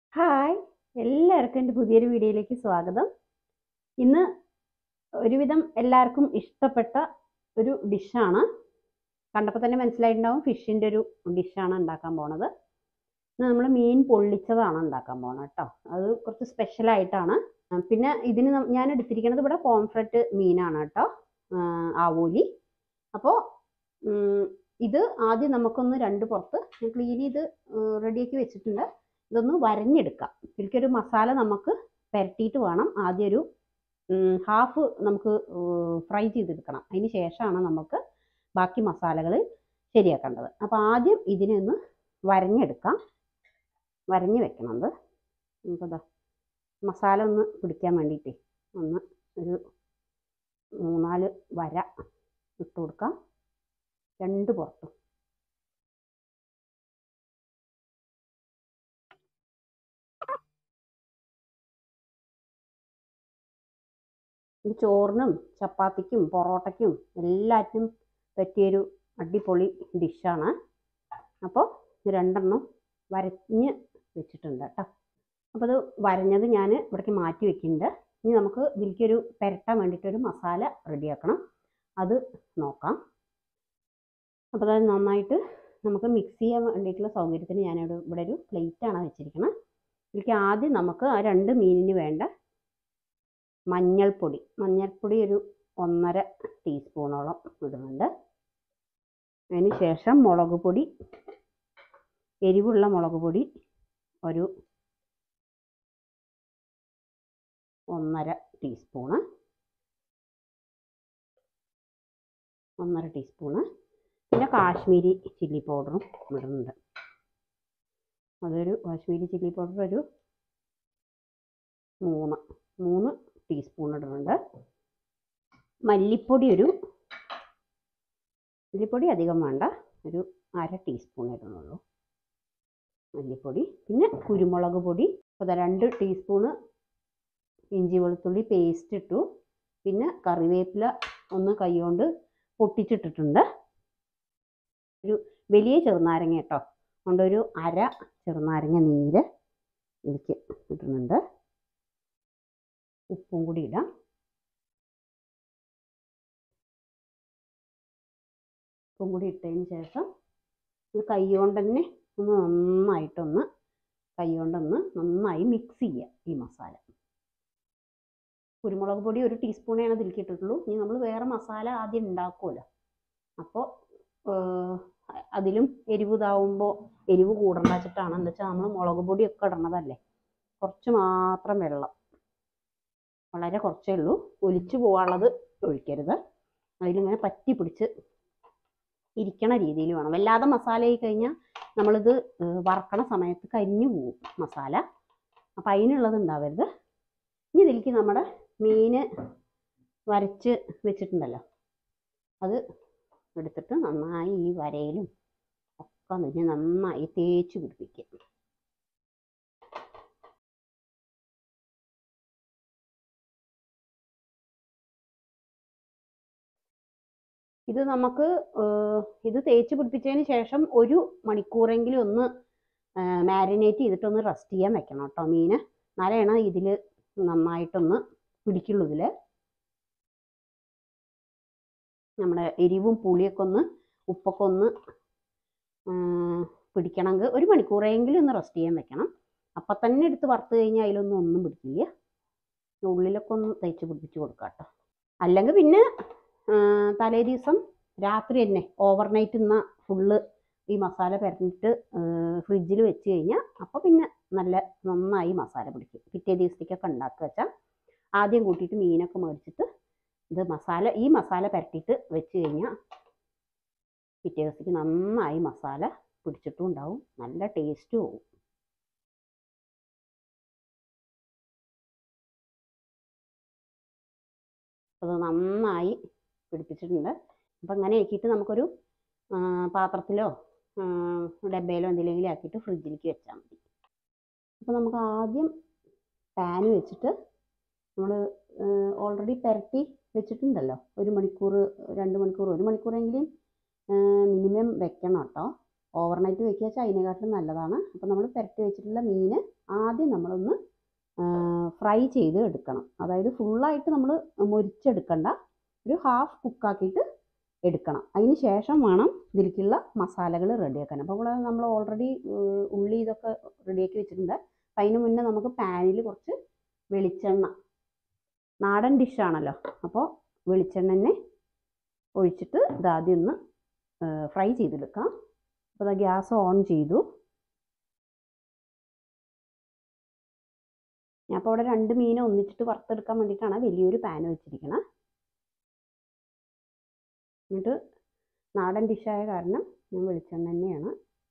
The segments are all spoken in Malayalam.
ഹായ് എല്ലാവർക്കും എൻ്റെ പുതിയൊരു വീഡിയോയിലേക്ക് സ്വാഗതം ഇന്ന് ഒരുവിധം എല്ലാവർക്കും ഇഷ്ടപ്പെട്ട ഒരു ഡിഷാണ് കണ്ടപ്പോൾ തന്നെ മനസ്സിലായിട്ടുണ്ടാവും ഫിഷിൻ്റെ ഒരു ഡിഷാണ് ഉണ്ടാക്കാൻ പോണത് ഇന്ന് നമ്മൾ മീൻ പൊള്ളിച്ചതാണ് ഉണ്ടാക്കാൻ പോണത് കേട്ടോ അത് കുറച്ച് സ്പെഷ്യലായിട്ടാണ് പിന്നെ ഇതിന് നം- ഞാൻ എടുത്തിരിക്കുന്നത് ഇവിടെ പോംഫ്രറ്റ് മീനാണ് കേട്ടോ ആ, ആവോലി അപ്പോൾ ഇത് ആദ്യം നമുക്കൊന്ന് രണ്ട് പുറത്ത് ക്ലീൻ ചെയ്ത് റെഡിയാക്കി വെച്ചിട്ടുണ്ട് ഇതൊന്ന് വരഞ്ഞെടുക്കാം ഇതിലേക്കൊരു മസാല നമുക്ക് പുരട്ടിയിട്ട് വേണം ആദ്യം ഒരു ഹാഫ് നമുക്ക് ഫ്രൈ ചെയ്തെടുക്കണം അതിന് ശേഷമാണ് നമുക്ക് ബാക്കി മസാലകൾ ശരിയാക്കേണ്ടത് അപ്പോൾ ആദ്യം ഇതിനെ ഒന്ന് വരഞ്ഞെടുക്കാം വരഞ്ഞ് വെക്കണം അത് നമുക്കതാ മസാല ഒന്ന് പിടിക്കാൻ വേണ്ടിയിട്ടേ ഒന്ന് ഒരു മൂന്നാല് വര ഇട്ട് കൊടുക്കാം രണ്ട് പുറത്തും ഇത് ചോറിനും ചപ്പാത്തിക്കും പൊറോട്ടയ്ക്കും എല്ലാറ്റിനും പറ്റിയൊരു അടിപൊളി ഡിഷാണ് അപ്പോൾ ഇത് രണ്ടെണ്ണം വരഞ്ഞ് വെച്ചിട്ടുണ്ട് കേട്ടോ അപ്പോൾ അത് വരഞ്ഞത് ഞാൻ ഇവിടേക്ക് മാറ്റി വെക്കുന്നുണ്ട് ഇനി നമുക്ക് ഇതിലേക്കൊരു പുരട്ടാൻ വേണ്ടിയിട്ടൊരു മസാല റെഡിയാക്കണം അത് നോക്കാം അപ്പോൾ അത് നന്നായിട്ട് നമുക്ക് മിക്സ് ചെയ്യാൻ വേണ്ടിയിട്ടുള്ള സൗകര്യത്തിന് ഞാനിവിടെ ഇവിടെ ഒരു പ്ലേറ്റാണ് വെച്ചിരിക്കുന്നത് ഇതിലേക്ക് ആദ്യം നമുക്ക് ആ രണ്ട് മീനിന് വേണ്ട മഞ്ഞൾപ്പൊടി മഞ്ഞൾപ്പൊടി ഒരു ഒന്നര ടീസ്പൂണോളം ഇടുന്നുണ്ട് അതിന് ശേഷം മുളക് പൊടി എരിവുള്ള മുളക് പൊടി ഒരു ഒന്നര ടീസ്പൂണ് ഒന്നര ടീസ്പൂണ് പിന്നെ കാശ്മീരി ചില്ലി പൗഡറും ഇടുന്നുണ്ട് അതൊരു കാശ്മീരി ചില്ലി പൗഡർ ഒരു മൂന്ന് മൂന്ന് ടീസ്പൂൺ ഇടുന്നുണ്ട് മല്ലിപ്പൊടി ഒരു മല്ലിപ്പൊടി അധികം വേണ്ട ഒരു അര ടീസ്പൂൺ ഇടുന്നുള്ളൂ മല്ലിപ്പൊടി പിന്നെ കുരുമുളക് പൊടി അപ്പോൾ രണ്ട് ടീസ്പൂണ് ഇഞ്ചി വെളുത്തുള്ളി പേസ്റ്റ് ഇട്ടു പിന്നെ കറിവേപ്പില ഒന്ന് കൈകൊണ്ട് പൊട്ടിച്ചിട്ടിട്ടുണ്ട് ഒരു വലിയ ചെറുനാരങ്ങ കേട്ടോ കൊണ്ടൊരു അര ചെറുനാരങ്ങ നീര് ഇതിലേക്ക് ഇടുന്നുണ്ട് ഉപ്പും കൂടി ഇടാം ഉപ്പും കൂടി ഇട്ടതിന് ശേഷം ഇത് കൈ കൊണ്ട് തന്നെ ഒന്ന് നന്നായിട്ടൊന്ന് കൈ കൊണ്ടൊന്ന് നന്നായി മിക്സ് ചെയ്യുക ഈ മസാല കുരുമുളക് പൊടി ഒരു ടീസ്പൂണേ ആണ് ഇതിലേക്ക് ഇട്ടിട്ടുള്ളൂ ഇനി നമ്മൾ വേറെ മസാല ആദ്യം ഉണ്ടാക്കുമല്ലോ അപ്പോൾ അതിലും എരിവ് ഇതാവുമ്പോൾ എരിവ് കൂടണ്ട വെച്ചിട്ടാണ് എന്താ വെച്ചാൽ നമ്മൾ മുളക് പൊടിയൊക്കെ ഇടണതല്ലേ കുറച്ച് മാത്രം വെള്ളം വളരെ കുറച്ചേ ഉള്ളൂ ഒലിച്ചു പോകാനുള്ളത് ഒഴിക്കരുത് അതിലിങ്ങനെ പറ്റി പിടിച്ച് ഇരിക്കണ രീതിയിൽ വേണം വല്ലാതെ മസാല ആയി കഴിഞ്ഞാൽ നമ്മളിത് ഏഹ് വറക്കണ സമയത്ത് കരിഞ്ഞു പോകും മസാല അപ്പം അതിനുള്ളത് ഉണ്ടാവരുത് ഇനി ഇതിലേക്ക് നമ്മുടെ മീന് വരച്ച് വെച്ചിട്ടുണ്ടല്ലോ അത് എടുത്തിട്ട് നന്നായി ഈ വരയിലും ഒക്കെ നിന്ന് നന്നായി തേച്ച് പിടിപ്പിക്കുക ഇത് നമുക്ക് ഏഹ്, ഇത് തേച്ച് പിടിപ്പിച്ചതിന് ശേഷം ഒരു മണിക്കൂറെങ്കിലും ഒന്ന് മാരിനേറ്റ് ചെയ്തിട്ടൊന്ന് റെസ്റ്റ് ചെയ്യാൻ വെക്കണം കേട്ടോ മീന് എന്നാലാണ് ഇതിൽ നന്നായിട്ടൊന്ന് പിടിക്കുള്ളൂ ഇതിൽ നമ്മുടെ എരിവും പുളിയൊക്കെ ഒന്ന് ഉപ്പൊക്കെ ഒന്ന് ഏഹ്, പിടിക്കണമെങ്കിൽ ഒരു മണിക്കൂറെങ്കിലും ഒന്ന് റെസ്റ്റ് ചെയ്യാൻ വെക്കണം അപ്പം തന്നെ എടുത്ത് വറുത്ത് കഴിഞ്ഞാൽ അതിലൊന്നും ഒന്നും പിടിക്കില്ല ഉള്ളിലൊക്കെ ഒന്ന് തേച്ച് പിടിപ്പിച്ച് കൊടുക്കാം കേട്ടോ അല്ലെങ്കിൽ പിന്നെ ആഹ് തലേ ദിവസം രാത്രി തന്നെ ഓവർനൈറ്റ് ഇന്ന ഫുള്ള് ഈ മസാല പരന്നിട്ട് ഫ്രിഡ്ജിൽ വെച്ച് കഴിഞ്ഞാൽ അപ്പോൾ പിന്നെ നല്ല നന്നായി മസാല പിടിക്കും പിറ്റേ ദിവസത്തേക്കൊക്കെ ഉണ്ടാക്കുക വെച്ചാൽ ആദ്യം കൂട്ടിയിട്ട് മീനൊക്കെ മേടിച്ചിട്ട് ഇത് മസാല ഈ മസാല പരട്ടിയിട്ട് വെച്ച് കഴിഞ്ഞാൽ പിറ്റേ ദിവസത്തേക്ക് നന്നായി മസാല പിടിച്ചിട്ടും ഉണ്ടാവും നല്ല ടേസ്റ്റും ആവും അത് നന്നായി പിടിപ്പിച്ചിട്ടുണ്ട് അപ്പം അങ്ങനെ ആക്കിയിട്ട് നമുക്കൊരു ആ, പാത്രത്തിലോ ആ, ഡബ്ബയിലോ എന്തെങ്കിലും ആക്കിയിട്ട് ഫ്രിഡ്ജിലേക്ക് വെച്ചാൽ മതി അപ്പോൾ നമുക്ക് ആദ്യം പാൻ വെച്ചിട്ട് നമ്മൾ ഓൾറെഡി പുരട്ടി വെച്ചിട്ടുണ്ടല്ലോ ഒരു മണിക്കൂർ രണ്ട് മണിക്കൂർ ഒരു മണിക്കൂറെങ്കിലും മിനിമം വെക്കണം കേട്ടോ ഓവർനൈറ്റ് വെക്കുക വെച്ചാൽ അതിനെക്കാട്ടിലും നല്ലതാണ് അപ്പോൾ നമ്മൾ പുരട്ടി വെച്ചിട്ടുള്ള മീൻ ആദ്യം നമ്മളൊന്ന് ഫ്രൈ ചെയ്ത് എടുക്കണം അതായത് ഫുള്ളായിട്ട് നമ്മൾ മൊരിച്ചെടുക്കണ്ട ഒരു ഹാഫ് കുക്കാക്കിയിട്ട് എടുക്കണം അതിന് ശേഷം വേണം ഇതിലേക്കുള്ള മസാലകൾ റെഡിയാക്കാൻ അപ്പോൾ ഇവിടെ നമ്മൾ ഓൾറെഡി ഉള്ളി ഇതൊക്കെ റെഡിയാക്കി വെച്ചിട്ടുണ്ട് അപ്പം അതിന് മുന്നേ നമുക്ക് പാനിൽ കുറച്ച് വെളിച്ചെണ്ണ നാടൻ ഡിഷാണല്ലോ അപ്പോൾ വെളിച്ചെണ്ണ തന്നെ ഒഴിച്ചിട്ട് ഇതാദ്യം ഒന്ന് ഫ്രൈ ചെയ്തെടുക്കാം അപ്പോൾ ഗ്യാസ് ഓൺ ചെയ്തു ഞാൻ അപ്പോൾ അവിടെ രണ്ട് മീൻ ഒന്നിച്ചിട്ട് വറുത്തെടുക്കാൻ വേണ്ടിയിട്ടാണ് വലിയൊരു പാൻ വെച്ചിരിക്കുന്നത് എന്നിട്ട് നാടൻ ഡിഷായ കാരണം ഞാൻ വെളിച്ചെണ്ണ തന്നെയാണ്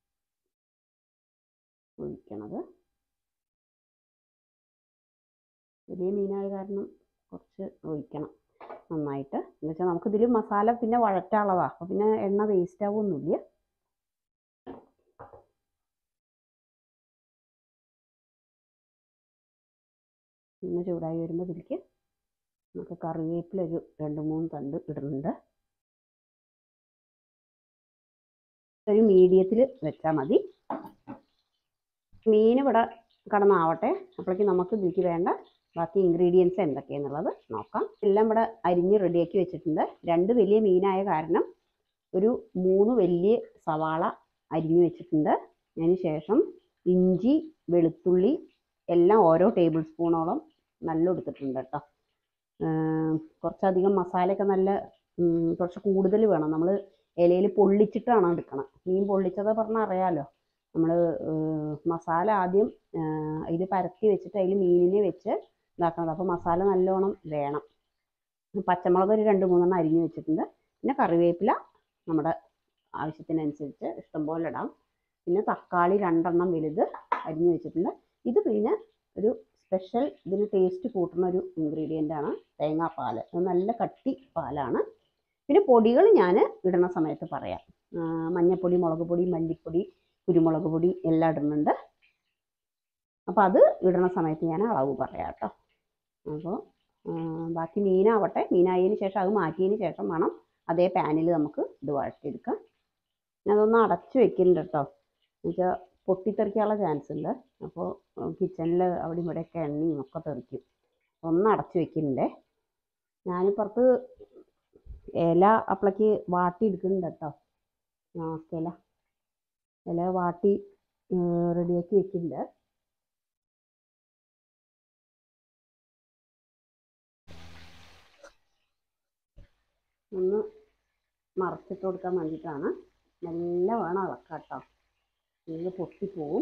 ഒഴിക്കണത് വലിയ മീനായ കാരണം കുറച്ച് ഒഴിക്കണം നന്നായിട്ട് എന്ന് വെച്ചാൽ നമുക്കിതിൽ മസാല പിന്നെ വഴറ്റാനുള്ളതാണ് അപ്പോൾ പിന്നെ എണ്ണ വേസ്റ്റ് ആവുമൊന്നുമില്ല പിന്നെ ചൂടായി വരുമ്പോൾ ഇതിലേക്ക് നമുക്ക് കറിവേപ്പില ഒരു രണ്ട് മൂന്ന് തണ്ട് ഇടുന്നുണ്ട് ഒരു മീഡിയത്തിൽ വെച്ചാൽ മതി മീൻ ഇവിടെ കടന്നാവട്ടെ അപ്പോഴേക്ക് നമുക്ക് ഇതിലേക്ക് വേണ്ട ബാക്കി ഇൻഗ്രീഡിയൻസ് എന്തൊക്കെയാണെന്നുള്ളത് നോക്കാം എല്ലാം ഇവിടെ അരിഞ്ഞ് റെഡിയാക്കി വെച്ചിട്ടുണ്ട് രണ്ട് വലിയ മീനായ കാരണം ഒരു മൂന്ന് വലിയ സവാള അരിഞ്ഞു വെച്ചിട്ടുണ്ട് അതിന് ശേഷം ഇഞ്ചി വെളുത്തുള്ളി എല്ലാം ഓരോ ടേബിൾ സ്പൂണോളം നല്ല എടുത്തിട്ടുണ്ട് കേട്ടോ കുറച്ചധികം മസാലയൊക്കെ നല്ല കുറച്ച് കൂടുതൽ വേണം നമ്മൾ ഇലയിൽ പൊള്ളിച്ചിട്ടാണ് എടുക്കണം മീൻ പൊള്ളിച്ചത് പറഞ്ഞാൽ അറിയാമല്ലോ നമ്മൾ മസാല ആദ്യം അതിൽ പരത്തി വെച്ചിട്ട് അതിൽ മീനിനെ വെച്ച് ഇതാക്കണത് അപ്പോൾ മസാല നല്ലോണം വേണം പച്ചമുളക് ഒരു രണ്ട് മൂന്നെണ്ണം അരിഞ്ഞു വെച്ചിട്ടുണ്ട് പിന്നെ കറിവേപ്പില നമ്മുടെ ആവശ്യത്തിനനുസരിച്ച് ഇഷ്ടംപോലെ ഇടാം പിന്നെ തക്കാളി രണ്ടെണ്ണം വലുത് അരിഞ്ഞു വെച്ചിട്ടുണ്ട് ഇത് പിന്നെ ഒരു സ്പെഷ്യൽ ഇതിന് ടേസ്റ്റ് കൂട്ടുന്ന ഒരു ഇൻഗ്രീഡിയൻ്റ് ആണ് തേങ്ങാപ്പാൽ അത് നല്ല കട്ടി പാലാണ് പിന്നെ പൊടികൾ ഞാൻ ഇടുന്ന സമയത്ത് പറയാം മഞ്ഞൾപ്പൊടി മുളക് പൊടി മല്ലിപ്പൊടി കുരുമുളക് പൊടി എല്ലാം ഇടുന്നുണ്ട് അപ്പോൾ അത് ഇടുന്ന സമയത്ത് ഞാൻ അളവ് പറയാം കേട്ടോ അപ്പോൾ ബാക്കി മീനാവട്ടെ മീനായതിന് ശേഷം അത് മാറ്റിയതിന് ശേഷം വേണം അതേ പാനിൽ നമുക്ക് ഇത് വഴറ്റിയെടുക്കാം അതൊന്ന് അടച്ചു വെക്കുന്നുണ്ട് കേട്ടോ എന്നുവെച്ചാൽ പൊട്ടിത്തെറിക്കാനുള്ള ചാൻസ് ഉണ്ട് അപ്പോൾ കിച്ചണിൽ അവിടെ ഇവിടെയൊക്കെ എണ്ണയും ഒക്കെ തെറിക്കും ഒന്ന് അടച്ചു വെക്കുന്നുണ്ടേ ഞാനിപ്പുറത്ത് ഇല അപ്പളേക്ക് വാട്ടി എടുക്കുന്നുണ്ട് കേട്ടോ ഇല ഇല വാട്ടി റെഡിയാക്കി വെക്കുന്നുണ്ട് ഒന്ന് മറച്ചിട്ട് കൊടുക്കാൻ വേണ്ടിയിട്ടാണ് നല്ല വേണം ഇളക്കാം കേട്ടോ ഇത് പൊട്ടിപ്പോവും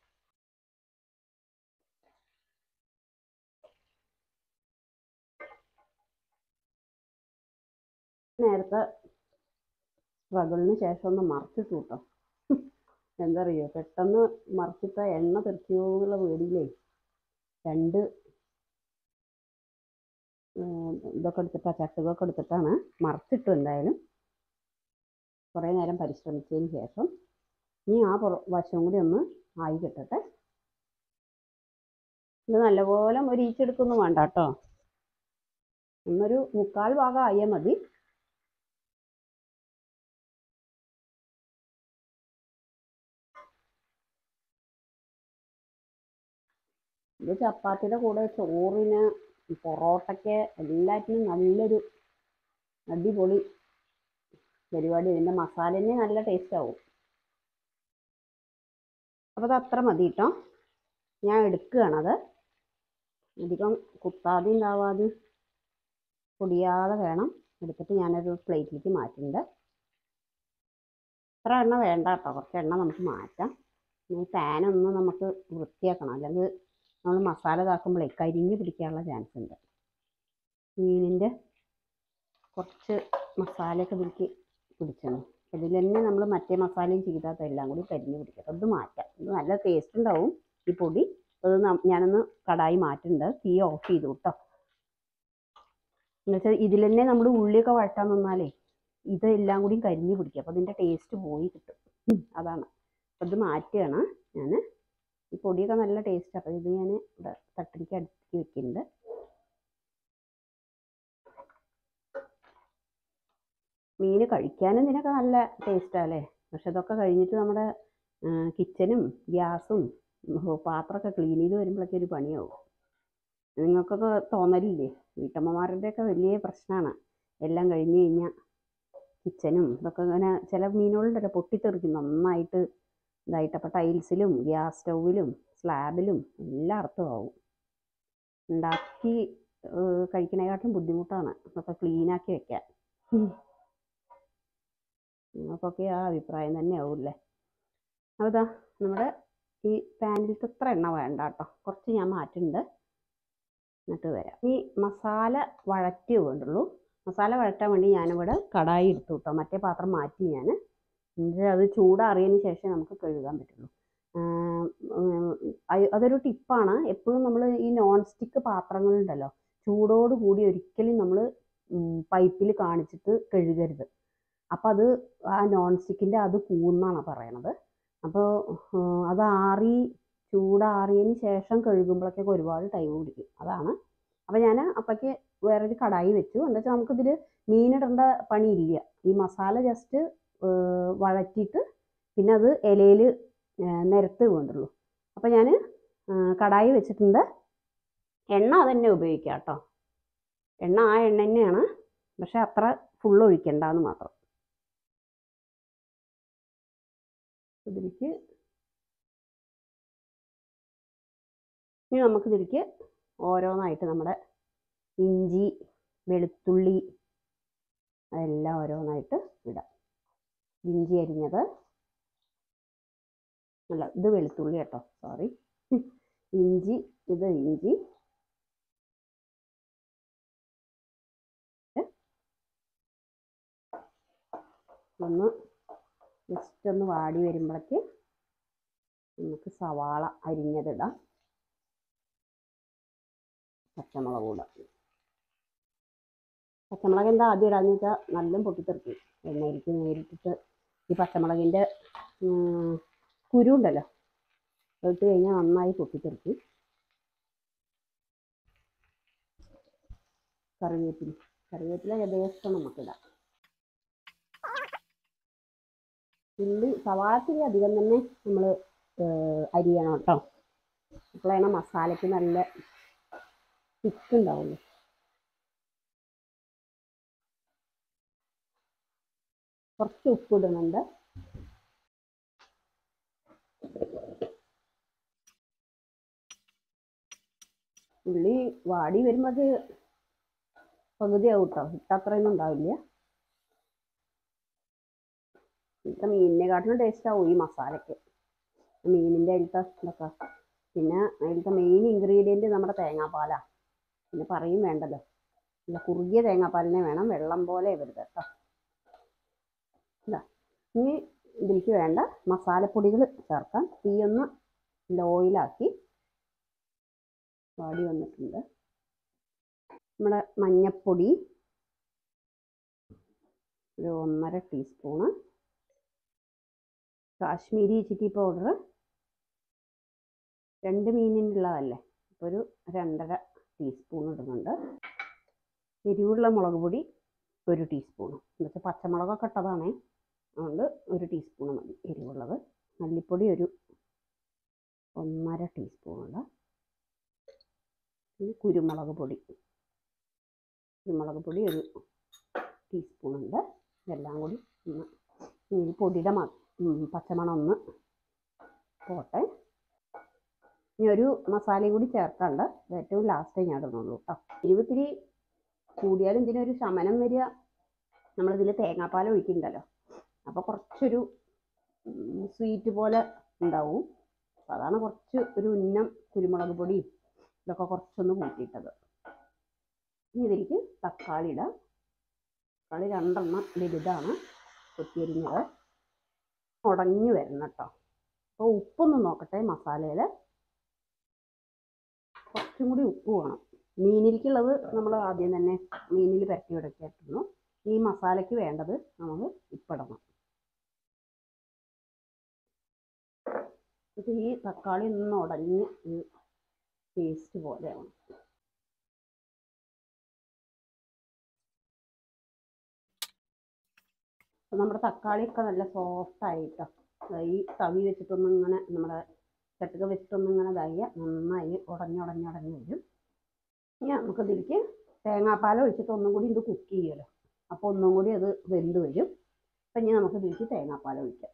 നേരത്തെ സ്ട്രഗിളിന് ശേഷം ഒന്ന് മറച്ചിട്ടു കേട്ടോ എന്താ അറിയോ പെട്ടെന്ന് മറിച്ചിട്ട എണ്ണ തെറിക്കുമോ എന്നുള്ള പേടിയിലേ രണ്ട് ഇതൊക്കെ എടുത്തിട്ടാണ് ചട്ടുകൊക്കെ എടുത്തിട്ടാണ് മറച്ചിട്ടു എന്തായാലും കുറേ നേരം പരിശ്രമിച്ചതിന് ശേഷം ഇനി ആ പുറ വശം കൂടി ഒന്ന് ആയി കിട്ടട്ടെ ഇത് നല്ലപോലെ മൊരിയിച്ചെടുക്കൊന്നും വേണ്ട കേട്ടോ ഒന്നൊരു മുക്കാൽ ഭാഗം ആയാൽ മതി ഇത് ചപ്പാത്തിയുടെ കൂടെ ചോറിന് പൊറോട്ടയ്ക്ക് എല്ലാറ്റിനും നല്ലൊരു അടിപൊളി പരിപാടി ഇതിൻ്റെ മസാല തന്നെ നല്ല ടേസ്റ്റ് ആവും അപ്പോൾ അത് അത്ര മതി കേട്ടോ ഞാൻ എടുക്കുകയാണത് അധികം കുത്താതെ ഉണ്ടാവാതെ പൊടിയാതെ വേണം എടുത്തിട്ട് ഞാനൊരു പ്ലേറ്റിലേക്ക് മാറ്റുന്നുണ്ട് ഇത്ര എണ്ണ വേണ്ട കേട്ടോ കുറച്ച് എണ്ണ നമുക്ക് മാറ്റാം ഈ പാനൊന്ന് നമുക്ക് വൃത്തിയാക്കണം അല്ലെങ്കിൽ നമ്മൾ മസാല ഇതാക്കുമ്പോഴേ കരിഞ്ഞ് പിടിക്കാനുള്ള ചാൻസ് ഉണ്ട് മീനിൻ്റെ കുറച്ച് മസാലയൊക്കെ ഇതിലേക്ക് പിടിച്ചാണ് ഇതിൽ തന്നെ നമ്മൾ മറ്റേ മസാലയും ചെയ്താൽ എല്ലാം കൂടി കരിഞ്ഞ് പിടിക്കട്ടെ അത് മാറ്റാം ഇത് നല്ല ടേസ്റ്റ് ഉണ്ടാവും ഈ പൊടി അത് ഞാനൊന്ന് കടായി മാറ്റുന്നുണ്ട് തീ ഓഫ് ചെയ്തു കേട്ടോ എന്നുവെച്ചാൽ ഇതിൽ തന്നെ നമ്മൾ ഉള്ളിയൊക്കെ വഴറ്റാൻ നിന്നാലേ ഇതെല്ലാം കൂടി കരിഞ്ഞ് പിടിക്കും അപ്പോൾ ഇതിൻ്റെ ടേസ്റ്റ് പോയി കിട്ടും അതാണ് അപ്പോൾ ഇത് മാറ്റുകയാണ് ഞാൻ ഈ പൊടിയൊക്കെ നല്ല ടേസ്റ്റ് അപ്പോൾ ഇത് ഞാൻ ഇവിടെ തട്ടിലേക്ക് അടുക്കി വെക്കുന്നുണ്ട് മീൻ കഴിക്കാനും ഇതിനൊക്കെ നല്ല ടേസ്റ്റാണ് അല്ലേ പക്ഷെ ഇതൊക്കെ കഴിഞ്ഞിട്ട് നമ്മുടെ കിച്ചനും ഗ്യാസും ഓ, പാത്രമൊക്കെ ക്ലീൻ ചെയ്ത് വരുമ്പോഴൊക്കെ ഒരു പണിയാവും നിങ്ങൾക്കൊക്കെ തോന്നലില്ലേ വീട്ടമ്മമാരുടെയൊക്കെ വലിയ പ്രശ്നമാണ് എല്ലാം കഴിഞ്ഞ് കഴിഞ്ഞാൽ കിച്ചനും ഇതൊക്കെ ഇങ്ങനെ ചില മീനുകളുണ്ടല്ലോ പൊട്ടിത്തെറിക്കും നന്നായിട്ട് ഇതായിട്ട് അപ്പോൾ ടൈൽസിലും ഗ്യാസ് സ്റ്റൗവിലും സ്ലാബിലും എല്ലായിടത്തും ആവും ഉണ്ടാക്കി ഏഹ് കഴിക്കണേക്കാട്ടും ബുദ്ധിമുട്ടാണ് അതൊക്കെ ക്ലീനാക്കി വെക്കാൻ ഉം. നിങ്ങൾക്കൊക്കെ ആ അഭിപ്രായം തന്നെ ആവൂല്ലേ അപ്പോൾ ഇതാ നമ്മുടെ ഈ പാനിലത്തെ ഇത്ര എണ്ണ വേണ്ട കേട്ടോ കുറച്ച് ഞാൻ മാറ്റുന്നുണ്ട് എന്നിട്ട് വരാം ഈ മസാല വഴറ്റി വേണ്ടുള്ളൂ മസാല വഴറ്റാൻ വേണ്ടി ഞാനിവിടെ കടായി എടുത്തു കേട്ടോ മറ്റേ പാത്രം മാറ്റി ഞാൻ എന്നിട്ട് അത് ചൂടാറിയതിന് ശേഷം നമുക്ക് കഴുകാൻ പറ്റുള്ളൂ ആം, ഉം, അത് അതൊരു ടിപ്പാണ് എപ്പോഴും നമ്മൾ ഈ നോൺ സ്റ്റിക്ക് പാത്രങ്ങളുണ്ടല്ലോ ചൂടോട് കൂടി ഒരിക്കലും നമ്മൾ പൈപ്പിൽ കാണിച്ചിട്ട് കഴുകരുത് അപ്പം അത് ആ നോൺ സ്റ്റിക്കിൻ്റെ അത് കൂന്നാണ് പറയണത് അപ്പോൾ അത് ആറി ചൂടാറിയതിന് ശേഷം കഴുകുമ്പോഴൊക്കെ ഒരുപാട് ടൈം പിടിക്കും അതാണ് അപ്പോൾ ഞാൻ അപ്പോഴേക്ക് വേറൊരു കടായി വെച്ചു എന്താ വെച്ചാൽ നമുക്കിതിൽ മീനിടേണ്ട പണിയില്ല ഈ മസാല ജസ്റ്റ് വഴറ്റിയിട്ട് പിന്നെ അത് ഇലയിൽ നിരത്ത് വേണ്ടുള്ളൂ അപ്പോൾ ഞാൻ കടായി വെച്ചിട്ടുണ്ട് എണ്ണ അതന്നെ ഉപയോഗിക്കാം കേട്ടോ എണ്ണ ആ എണ്ണ തന്നെയാണ് പക്ഷെ അത്ര ഫുള്ള് ഒഴിക്കണ്ടെന്ന് മാത്രം ഇതിലേക്ക് ഇനി നമുക്ക് ഇതിലേക്ക് ഓരോന്നായിട്ട് നമ്മുടെ ഇഞ്ചി വെളുത്തുള്ളി അതെല്ലാം ഓരോന്നായിട്ട് ഇടാം ഇഞ്ചി അരിഞ്ഞത് അല്ല ഇത് വെളുത്തുള്ളി കേട്ടോ സോറി ഇഞ്ചി ഇത് ഇഞ്ചി ഒന്ന് ജസ്റ്റ് ഒന്ന് വാടി വരുമ്പോഴേക്ക് നമുക്ക് സവാള അരിഞ്ഞതിടാം പച്ചമുളക് കൂടെ പച്ചമുളക് എന്താ ആദ്യം ഇടാന്ന് വെച്ചാൽ നല്ല പൊട്ടിത്തെറിക്കും എണ്ണയിലേക്ക് നേരിട്ടിട്ട് ഈ പച്ചമുളകിൻ്റെ കുരു ഉണ്ടല്ലോ ഇട്ട് കഴിഞ്ഞാൽ നന്നായി പൊട്ടിത്തെറിക്കും കറിവേപ്പില കറിവേപ്പില യഥേഷ്ടം നമുക്കിടാം ഉള്ളി സവാളത്തിരി അധികം തന്നെ നമ്മൾ അരിയണം കേട്ടോ അപ്പോഴാണ് മസാലയ്ക്ക് നല്ല തിക്ക് ഉണ്ടാവുള്ളൂ കുറച്ച് ഉപ്പ് ഇടുന്നുണ്ട് ഉള്ളി വാടി വരുമ്പോൾ അത് പകുതിയാവും കേട്ടോ ഇട്ടത്രയൊന്നും ഉണ്ടാവില്ല ഇപ്പം മീനിനെക്കാട്ടിലും ടേസ്റ്റ് ആവും ഈ മസാലയ്ക്ക് മീനിൻ്റെ അതിലത്തെ ഇതൊക്കെ പിന്നെ അതിലത്തെ മെയിൻ ഇൻഗ്രീഡിയൻറ്റ് നമ്മുടെ തേങ്ങാപ്പാലാണ് പിന്നെ പറയും വേണ്ടല്ലോ നല്ല കുറുകിയ തേങ്ങാപ്പാലിനെ വേണം വെള്ളം പോലെ വരുത് കേട്ടോ ഇതാ ഇനി ഇതിലേക്ക് വേണ്ട മസാലപ്പൊടികൾ ചേർക്കാം തീയൊന്ന് ലോയിലാക്കി വാടി വന്നിട്ടുണ്ട് നമ്മുടെ മഞ്ഞപ്പൊടി ഒരു ഒന്നര ടീസ്പൂണ് കാശ്മീരി ചില്ലി പൗഡർ രണ്ട് മീനിനുള്ളതല്ലേ അപ്പോൾ ഒരു രണ്ടര ടീസ്പൂൺ ഇടുന്നുണ്ട് എരിവുള്ള മുളക് പൊടി ഒരു ടീസ്പൂൺ എന്നുവെച്ചാൽ പച്ചമുളകൊക്കെ ഇട്ടതാണേ അതുകൊണ്ട് ഒരു ടീസ്പൂൺ മതി എരിവുള്ളത് മല്ലിപ്പൊടി ഒരു ഒന്നര ടീസ്പൂണുണ്ട് പിന്നെ കുരുമുളക് പൊടി കുരുമുളക് പൊടി ഒരു ടീസ്പൂൺ ഉണ്ട് ഇതെല്ലാം കൂടി ഒന്ന് ഈ പൊടിയുടെ മ ഉം, പച്ചമണം ഒന്ന് പോട്ടെ ഇനി ഒരു മസാലയും കൂടി ചേർക്കാണ്ട് ഇത് ഏറ്റവും ലാസ്റ്റേ ഞാൻ ഇടുന്നുള്ളൂ കേട്ടോ ഇരുപത്തിരി കൂടിയാലും ഇതിനൊരു ശമനം വരിക നമ്മളിതിൽ തേങ്ങാപ്പാൽ ഒഴിക്കുന്നുണ്ടല്ലോ അപ്പോൾ കുറച്ചൊരു സ്വീറ്റ് പോലെ ഉണ്ടാവും അപ്പോൾ അതാണ് കുറച്ച് ഒരു ഉന്നം കുരുമുളക് പൊടിയും ഇതൊക്കെ കുറച്ചൊന്ന് കൂട്ടിയിട്ടത് ഇനി ഇതിലേക്ക് തക്കാളി ഇടാം തക്കാളി രണ്ടെണ്ണം വലുതാണ് കൊത്തിയരിഞ്ഞത് ഉടഞ്ഞു വരണം കേട്ടോ അപ്പോൾ ഉപ്പൊന്ന് നോക്കട്ടെ മസാലയിൽ കുറച്ചും കൂടി ഉപ്പ് വേണം മീനിലേക്കുള്ളത് നമ്മൾ ആദ്യം തന്നെ മീനിൽ പരട്ടി ഉടക്കിയിട്ടിരുന്നു ഈ മസാലയ്ക്ക് വേണ്ടത് നമുക്ക് ഉപ്പിടണം ഇത് ഈ തക്കാളി ഒന്ന് ഉടഞ്ഞ് ഒരു പേസ്റ്റ് പോലെയാണ് അപ്പോൾ നമ്മുടെ തക്കാളിയൊക്കെ നല്ല സോഫ്റ്റ് ആയിട്ടോ ഈ തവി വെച്ചിട്ടൊന്നും ഇങ്ങനെ നമ്മുടെ ചട്ടുക വെച്ചിട്ടൊന്നും ഇങ്ങനെ ഇതായി നന്നായി ഉടഞ്ഞുടഞ്ഞുടഞ്ഞ് വരും ഇനി നമുക്ക് ഇതിലേക്ക് തേങ്ങാപ്പാൽ ഒഴിച്ചിട്ട് ഒന്നും കൂടി ഇത് കുക്ക് ചെയ്യുമല്ലോ അപ്പോൾ ഒന്നും കൂടി അത് വെന്ത് വരും അപ്പം ഇനി നമുക്ക് ഇതിലേക്ക് തേങ്ങാപ്പാൽ ഒഴിക്കാം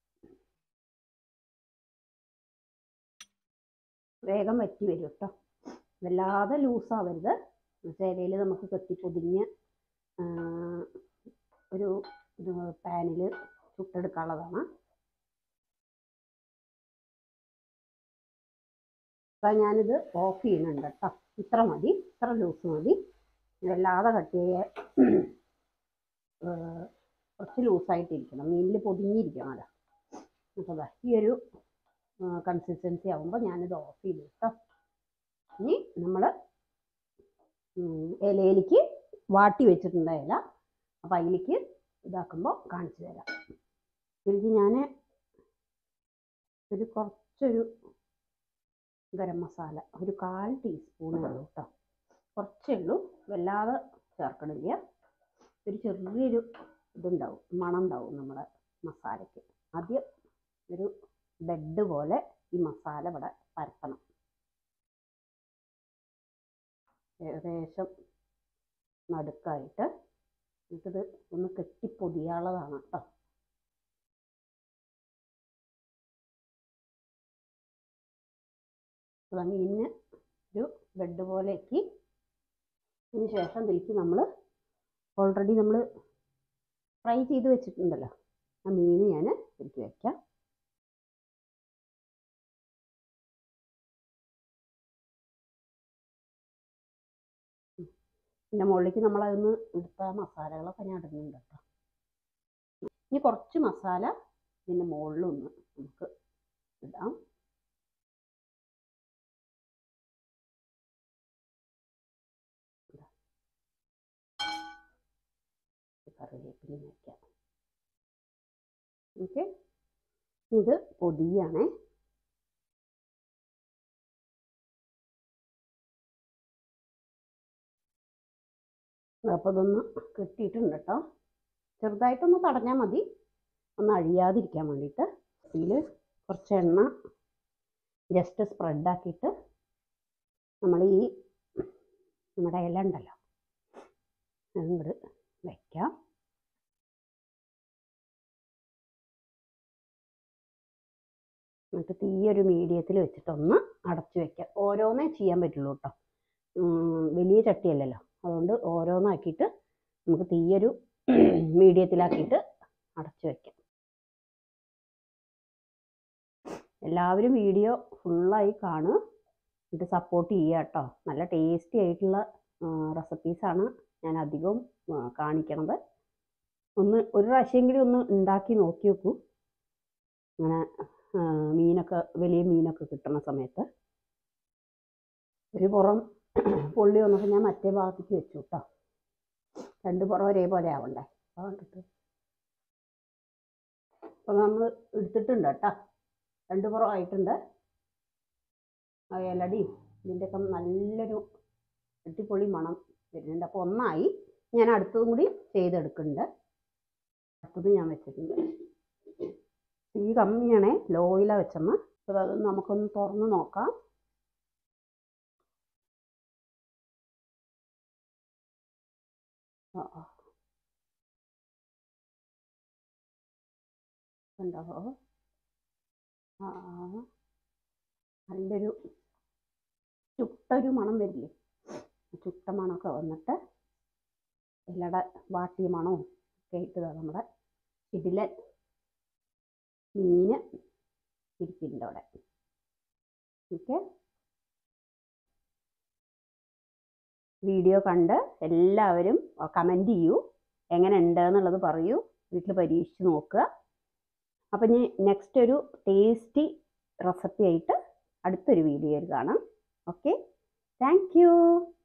വേഗം വറ്റി വരും കേട്ടോ വല്ലാതെ ലൂസാവരുത് ഇലയിൽ നമുക്ക് കെട്ടി പൊതിഞ്ഞ് ആ, ഒരു ഇത് പാനിൽ ചുട്ടെടുക്കാനുള്ളതാണ് അപ്പം ഞാനിത് ഓഫ് ചെയ്യുന്നുണ്ട് കേട്ടോ ഇത്ര മതി ഇത്ര ലൂസ് മതി വല്ലാതെ കട്ട് ചെയ്യ ഏർ കുറച്ച് ലൂസായിട്ടിരിക്കണം മീനിൽ പൊതിഞ്ഞിരിക്കണമല്ലോ അപ്പോൾ ദാ ഈ ഒരു കൺസിസ്റ്റൻസി ആകുമ്പോൾ ഞാനിത് ഓഫ് ചെയ്തു കേട്ടോ ഇനി നമ്മൾ ഇലയിലേക്ക് വാട്ടി വെച്ചിട്ടുണ്ട് ഇല അപ്പോൾ അതിലേക്ക് ഇതാക്കുമ്പോൾ കാണിച്ചു തരാം ഇതിലേക്ക് ഞാൻ ഒരു കുറച്ചൊരു ഗരം മസാല ഒരു കാൽ ടീസ്പൂണേ ഉള്ളൂ കേട്ടോ കുറച്ചേ ഉള്ളൂ വല്ലാതെ ചേർക്കണില്ല ഒരു ചെറിയൊരു ഇതുണ്ടാവും മണം ഉണ്ടാവും നമ്മുടെ മസാലയ്ക്ക് ആദ്യം ഒരു ബെഡ് പോലെ ഈ മസാല ഇവിടെ പരത്തണം ഏകദേശം നടുക്കായിട്ട് എന്നിട്ടിത് ഒന്ന് കെട്ടിപ്പൊതിയാനുള്ളതാണ് കേട്ടോ അതാ മീനിന് ഒരു ബെഡ് പോലെ ആക്കി അതിന് ശേഷം ഇതിലേക്ക് നമ്മൾ ഓൾറെഡി നമ്മൾ ഫ്രൈ ചെയ്ത് വെച്ചിട്ടുണ്ടല്ലോ ആ മീൻ ഞാൻ ഇതിലേക്ക് വയ്ക്കാം പിന്നെ മുകളിലേക്ക് നമ്മളതൊന്ന് എടുത്ത മസാലകളൊക്കെ ഞാൻ ഇടുന്നുണ്ട് കേട്ടോ ഇനി കുറച്ച് മസാല ഇതിൻ്റെ മുകളിലൊന്ന് നമുക്ക് ഇടാം കറിവേപ്പില വയ്ക്കാം ഓക്കെ ഇത് പൊതിയാണേ അപ്പോൾ ഇതൊന്ന് കെട്ടിയിട്ടുണ്ട് കേട്ടോ ചെറുതായിട്ടൊന്ന് തടഞ്ഞാൽ മതി ഒന്ന് അഴിയാതിരിക്കാൻ വേണ്ടിയിട്ട് ഇതിൽ കുറച്ച് എണ്ണ ജസ്റ്റ് സ്പ്രെഡാക്കിയിട്ട് നമ്മൾ ഈ നമ്മുടെ ഇല ഉണ്ടല്ലോ അങ്ങോട്ട് വയ്ക്കാം എന്നിട്ട് തീയൊരു മീഡിയത്തിൽ വെച്ചിട്ടൊന്ന് അടച്ചു വെക്കാം ഓരോന്നേ ചെയ്യാൻ പറ്റുള്ളൂ കേട്ടോ വലിയ ചട്ടിയല്ലല്ലോ അതുകൊണ്ട് ഓരോന്നാക്കിയിട്ട് നമുക്ക് തീയൊരു മീഡിയത്തിലാക്കിയിട്ട് അടച്ചു വെക്കാം എല്ലാവരും വീഡിയോ ഫുള്ളായി കാണുക എന്നിട്ട് സപ്പോർട്ട് ചെയ്യുക കേട്ടോ നല്ല ടേസ്റ്റി ആയിട്ടുള്ള റെസിപ്പീസാണ് ഞാൻ അധികവും ആ, കാണിക്കണത് ഒന്ന് ഒരു പ്രാവശ്യമെങ്കിലും ഒന്ന് ഉണ്ടാക്കി നോക്കി നോക്കൂ അങ്ങനെ ആ, മീനൊക്കെ വലിയ മീനൊക്കെ കിട്ടുന്ന സമയത്ത് ഒരു പുറം പൊള്ളി വന്നപ്പോൾ ഞാൻ മറ്റേ ഭാഗത്തേക്ക് വെച്ചു കേട്ടോ രണ്ട് പുറം ഒരേപോലെ ആവണ്ടേ അപ്പോൾ കണ്ടിട്ട് അപ്പോൾ നമ്മൾ എടുത്തിട്ടുണ്ട് കേട്ടോ രണ്ട് പുറം ആയിട്ടുണ്ട് ആ ഇലടി ഇതിൻ്റെയൊക്കെ നല്ലൊരു അടിപൊളി മണം വരുന്നുണ്ട് അപ്പോൾ ഒന്നായി ഞാൻ അടുത്തതും കൂടി ചെയ്തെടുക്കുന്നുണ്ട് അടുത്തത് ഞാൻ വെച്ചിട്ടുണ്ട് തീ കമ്മിയാണേ ലോയിലാണ് വെച്ചമ്മ അപ്പോൾ അത് നമുക്കൊന്ന് തുറന്ന് നോക്കാം ആ ആ. കണ്ടോ ആ ആ. നല്ലൊരു ചുട്ടൊരു മണം വരില്ലേ ചുട്ട മണമൊക്കെ വന്നിട്ട് ഇലയുടെ വാട്ടിയ മണവും ഒക്കെ ഇട്ടതാ നമ്മുടെ ഇതിലെ മീന് ഇരിക്കുന്നുണ്ട് അവിടെ ഓക്കെ വീഡിയോ കണ്ട് എല്ലാവരും കമൻറ്റ് ചെയ്യൂ എങ്ങനെ ഉണ്ട് എന്നുള്ളത് പറയൂ വീട്ടിൽ പരീക്ഷിച്ച് നോക്കുക അപ്പം ഇനി നെക്സ്റ്റ് ഒരു ടേസ്റ്റി റെസിപ്പി ആയിട്ട് അടുത്തൊരു വീഡിയോയിൽ കാണാം ഓക്കെ താങ്ക് യു